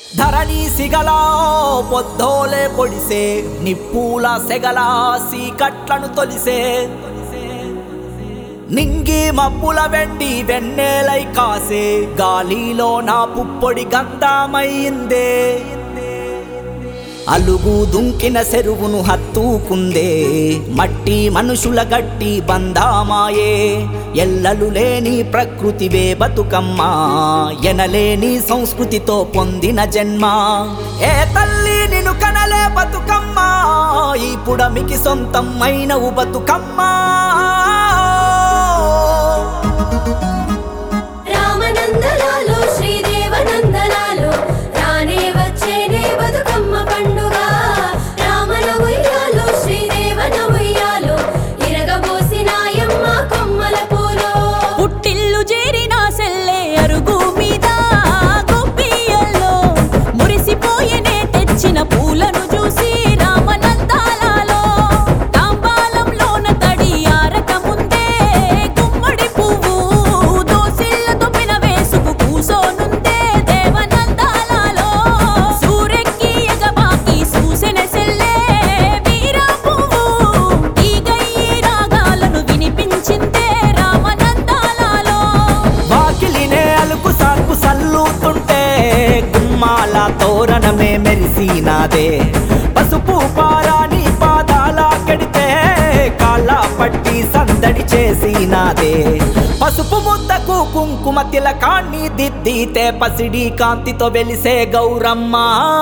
ధరణి సిగలా పొద్దోలే పొడిసే నిప్పుల సెగల సీకట్లను తొలిసే నింగి మబ్బుల వెండి వెన్నెలై కాసే గాలిలో నా పుప్పొడి గంధమయ్యిందే అలుగు దుంకిన చెరువును హత్తుకుందే మట్టి మనుషుల గట్టి బంధామాయే ఎల్లలు లేని ప్రకృతివే బతుకమ్మ ఎనలేని సంస్కృతితో పొందిన జన్మ ఏ తల్లి నిన్ను కనలే బతుకమ్మ ఈ పుడమికి సొంతం అయినవు బతుకమ్మ రామనందనాలు శ్రీదేవనందనాలు రానే వచ్చేనే బతుకమ్మ పండుగ రామన ఉయ్యాలు శ్రీదేవన ఉయ్యాలు ఇరగబోసినాయమ్మ కొమ్మల పూలు పుట్టిల్లు చేరిన సెల్లే అరుగు మీద గొప్పియల్లో మురిసిపోయేనే తెచ్చిన పూలను చూసి రామనందాలలో తాంబాలంలోన తడి ఆరక ముందే గుమ్మడి పువ్వు దోసిళ్ళతో పిన వేసుకు కూసోనుందే దేవనందాలలో సూరెక్కి ఎగబాకి సూసెన సెల్లే వీరా పువ్వు ఈగయి రాగాలను వినిపించిందే రామనందాలలో వాకిలినే అలుకు సార్కు సల్లుతుంటే గుమ్మాల తోరణమే మెరిసినాదే పసుపు పారాని పాదాల కెడితే కాళ్ళ పట్టి సందడి చేసినాదే పసుపు ముద్దకు కుంకుమ తిలకాన్ని దిద్దితే పసిడి కాంతితో వెలిసే గౌరమ్మ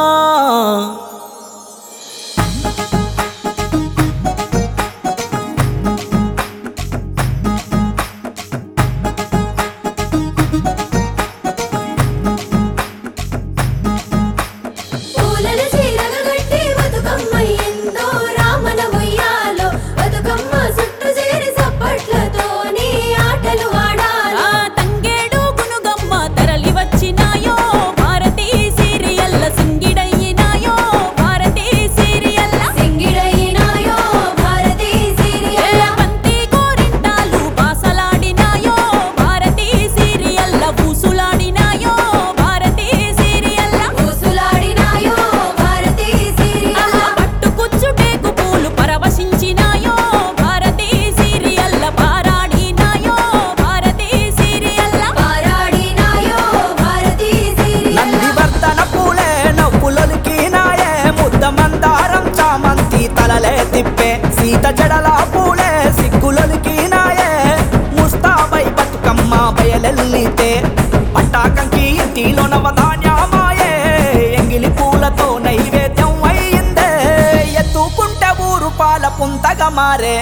పూలను చీరగ గట్టి బతుకమ్మ ఎందో రామన ఉయ్యాలో బతుకమ్మ చుట్టూ చేరి సప్పట్లతోని ఆటలు ఆడాలి ఆ తంగేడు గునుగమ్మ తరలి వచ్చినాయో భారతీ సీరియల్ల సింగిడయ్యినాయో భారతీ సీరియల్ల సింగిడైనాయో భారతీ సీరియల్ బంతి గోరింటాలు బాసలాడినాయో భారతీ సీరియల్ల ఊసులాడినాయో భారతీ సీరియల్ల ఊసులాడినాయో భారతీ సీరియల్ పట్టుకుచ్చుటేకు పూలు పరవశించినాయో భారతీ సీరియల్ల పారాడినాయో భారతీ సీరియల్ల పారాడినాయో భారతీ సీరియల్ నందివర్ధన పూలే నవ్వులొలికి నాయే ముద్ద మందారం చామంతి తలలే తిప్పే సీత జడల పూలే సిగ్గులొలికి నాయే ముస్తాబై బతుకమ్మ బయలెల్లితే పట్టాకంకి ఇంటిలో నవధాన్యమాయే ఎంగిలి పూలతో నైవేద్యం అయ్యిందే ఎత్తుకుంటే ఊరు పాల పుంతగా మారే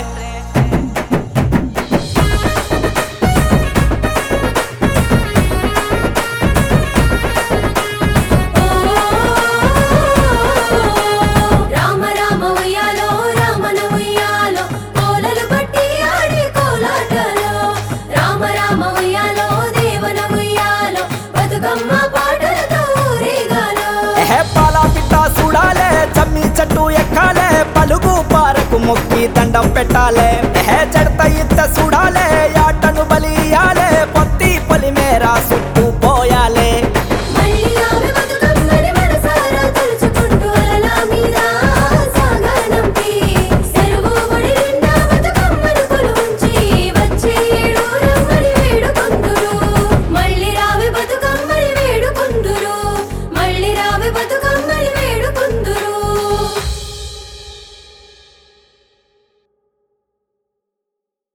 రామ రామ ఉయ్యాలో రామన ఉయ్యాలో కోలలు పట్టి ఆడే కోలాటలో రామ రామ ఉయ్యాలో దేవన ఉయ్యాలో బతుకమ్మ పాటలతో ఊరేగాలో ఎహే పాల పిట్ట చూడాలే చమ్మి చెట్టు ఎక్కాలే పలుగు పారకు మొక్కి దండం పెట్టాలే ఎహే చెడత ఇత్త చూడాలే